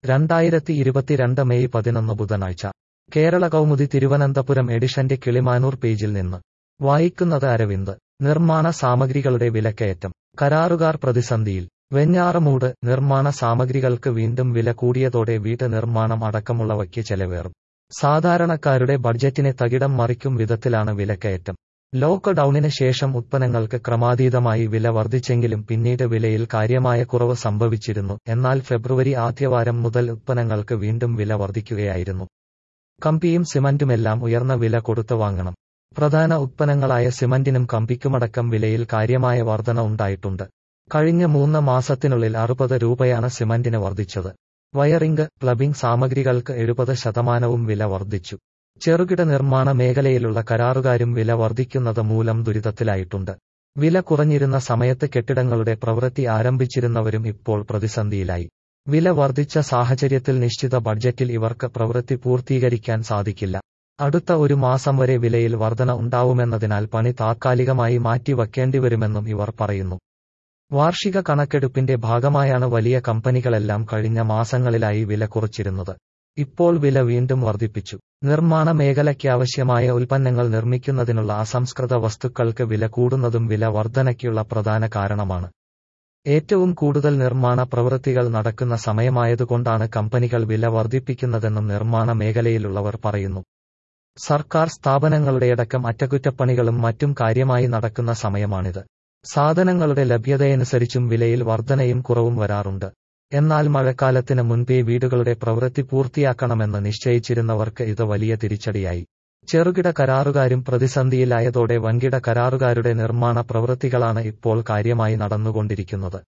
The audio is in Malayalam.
രണ്ടായിരത്തി ഇരുപത്തിരണ്ട് മെയ് പതിനൊന്ന് ബുധനാഴ്ച കേരള കൗമുദി തിരുവനന്തപുരം എഡിഷന്റെ കിളിമാനൂർ പേജിൽ നിന്ന് വായിക്കുന്നത് അരവിന്ദ് നിർമ്മാണ സാമഗ്രികളുടെ വിലക്കയറ്റം കരാറുകാർ പ്രതിസന്ധിയിൽ വെഞ്ഞാറമൂട് നിർമ്മാണ സാമഗ്രികൾക്ക് വീണ്ടും വില കൂടിയതോടെ വീട്ട് നിർമ്മാണം അടക്കമുള്ളവയ്ക്ക് ചെലവേറും സാധാരണക്കാരുടെ ബഡ്ജറ്റിനെ തകിടം മറിക്കും വിധത്തിലാണ് വിലക്കയറ്റം ലോക്ക്ഡൌണിന് ശേഷം ഉത്പന്നങ്ങൾക്ക് ക്രമാതീതമായി വില വർദ്ധിച്ചെങ്കിലും പിന്നീട് വിലയിൽ കാര്യമായ കുറവ് സംഭവിച്ചിരുന്നു എന്നാൽ ഫെബ്രുവരി ആദ്യവാരം മുതൽ ഉത്പന്നങ്ങൾക്ക് വീണ്ടും വില വർദ്ധിക്കുകയായിരുന്നു കമ്പിയും സിമന്റുമെല്ലാം ഉയർന്ന വില കൊടുത്ത് വാങ്ങണം പ്രധാന ഉത്പന്നങ്ങളായ സിമന്റിനും കമ്പിക്കുമടക്കം വിലയിൽ കാര്യമായ വർധന ഉണ്ടായിട്ടുണ്ട് കഴിഞ്ഞ മൂന്ന് മാസത്തിനുള്ളിൽ അറുപത് രൂപയാണ് സിമന്റിന് വർദ്ധിച്ചത് വയറിംഗ് പ്ലബിംഗ് സാമഗ്രികൾക്ക് എഴുപത് ശതമാനവും വില വർദ്ധിച്ചു ചെറുകിട നിർമ്മാണ മേഖലയിലുള്ള കരാറുകാരും വില വർദ്ധിക്കുന്നത് മൂലം ദുരിതത്തിലായിട്ടുണ്ട് വില കുറഞ്ഞിരുന്ന സമയത്ത് കെട്ടിടങ്ങളുടെ പ്രവൃത്തി ആരംഭിച്ചിരുന്നവരും ഇപ്പോൾ പ്രതിസന്ധിയിലായി വില വർദ്ധിച്ച സാഹചര്യത്തിൽ നിശ്ചിത ബഡ്ജറ്റിൽ ഇവർക്ക് പ്രവൃത്തി പൂർത്തീകരിക്കാൻ സാധിക്കില്ല അടുത്ത ഒരു മാസം വരെ വിലയിൽ വർധന ഉണ്ടാവുമെന്നതിനാൽ പണി താത്കാലികമായി മാറ്റിവെക്കേണ്ടിവരുമെന്നും ഇവർ പറയുന്നു വാർഷിക കണക്കെടുപ്പിന്റെ ഭാഗമായാണ് വലിയ കമ്പനികളെല്ലാം കഴിഞ്ഞ മാസങ്ങളിലായി വില കുറച്ചിരുന്നത് ഇപ്പോൾ വില വീണ്ടും വർദ്ധിപ്പിച്ചു നിർമ്മാണ മേഖലയ്ക്കാവശ്യമായ ഉൽപ്പന്നങ്ങൾ നിർമ്മിക്കുന്നതിനുള്ള അസംസ്കൃത വസ്തുക്കൾക്ക് വില കൂടുന്നതും വില വർധനയ്ക്കുള്ള പ്രധാന കാരണമാണ് ഏറ്റവും കൂടുതൽ നിർമ്മാണ പ്രവൃത്തികൾ നടക്കുന്ന സമയമായതുകൊണ്ടാണ് കമ്പനികൾ വില വർദ്ധിപ്പിക്കുന്നതെന്നും നിർമ്മാണ മേഖലയിലുള്ളവർ പറയുന്നു സർക്കാർ സ്ഥാപനങ്ങളുടെയടക്കം അറ്റകുറ്റപ്പണികളും മറ്റും കാര്യമായി നടക്കുന്ന സമയമാണിത് സാധനങ്ങളുടെ ലഭ്യതയനുസരിച്ചും വിലയിൽ വർധനയും കുറവും വരാറുണ്ട് എന്നാൽ മഴക്കാലത്തിന് മുൻപേ വീടുകളുടെ പ്രവൃത്തി പൂർത്തിയാക്കണമെന്ന് നിശ്ചയിച്ചിരുന്നവർക്ക് ഇത് വലിയ തിരിച്ചടിയായി ചെറുകിട കരാറുകാരും പ്രതിസന്ധിയിലായതോടെ വൻകിട കരാറുകാരുടെ നിർമ്മാണ പ്രവൃത്തികളാണ് ഇപ്പോൾ കാര്യമായി നടന്നുകൊണ്ടിരിക്കുന്നത്